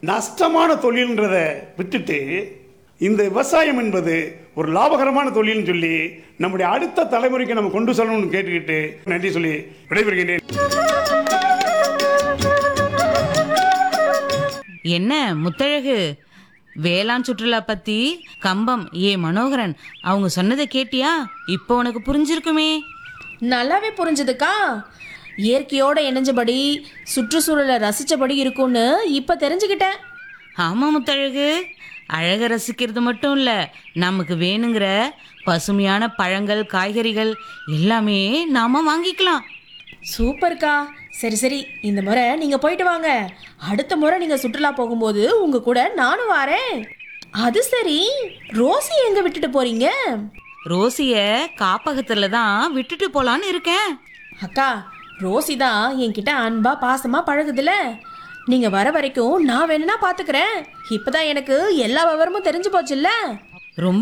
நஷ்டமான தொழில்ன்றதை விட்டுட்டு இந்த விவசாயம் என்பது ஒரு லாபகரமான தொழில்னு சொல்லி நம்முடைய அடுத்த தலைமுறைக்கு நம்ம கொண்டு செல்லணும்னு கேட்டுக்கிட்டு நன்றி சொல்லி விடைபெறுகின்றேன் என்ன முத்தழகு வேளாண் சுற்றுலா பத்தி கம்பம் ஏ மனோகரன் அவங்க சொன்னதை கேட்டியா இப்போ உனக்கு புரிஞ்சிருக்குமே நல்லாவே புரிஞ்சுதுக்கா இயற்கையோட இணைஞ்சபடி சுற்றுச்சூழலை ரசிச்சபடி இருக்கும்னு இப்போ தெரிஞ்சுக்கிட்டேன் ஆமா முத்தழகு அழக ரசிக்கிறது மட்டும் இல்ல நமக்கு வேணுங்கிற பசுமையான பழங்கள் காய்கறிகள் எல்லாமே நாம வாங்கிக்கலாம் சூப்பர்க்கா சரி சரி இந்த முறை நீங்கள் போயிட்டு வாங்க அடுத்த முறை நீங்கள் சுற்றுலா போகும்போது உங்கள் கூட நானும் வரேன் அது சரி ரோசி எங்கே விட்டுட்டு போறீங்க ரோசிய காப்பகத்துல தான் விட்டுட்டு போலான்னு இருக்கேன் அக்கா ரோசி தான் என்கிட்ட அன்பா பாசமா பழகுதுல நீங்க வர வரைக்கும் நான் வேணும்னா பாத்துக்கிறேன் இப்பதான் எனக்கு எல்லா விவரமும் தெரிஞ்சு போச்சுல்ல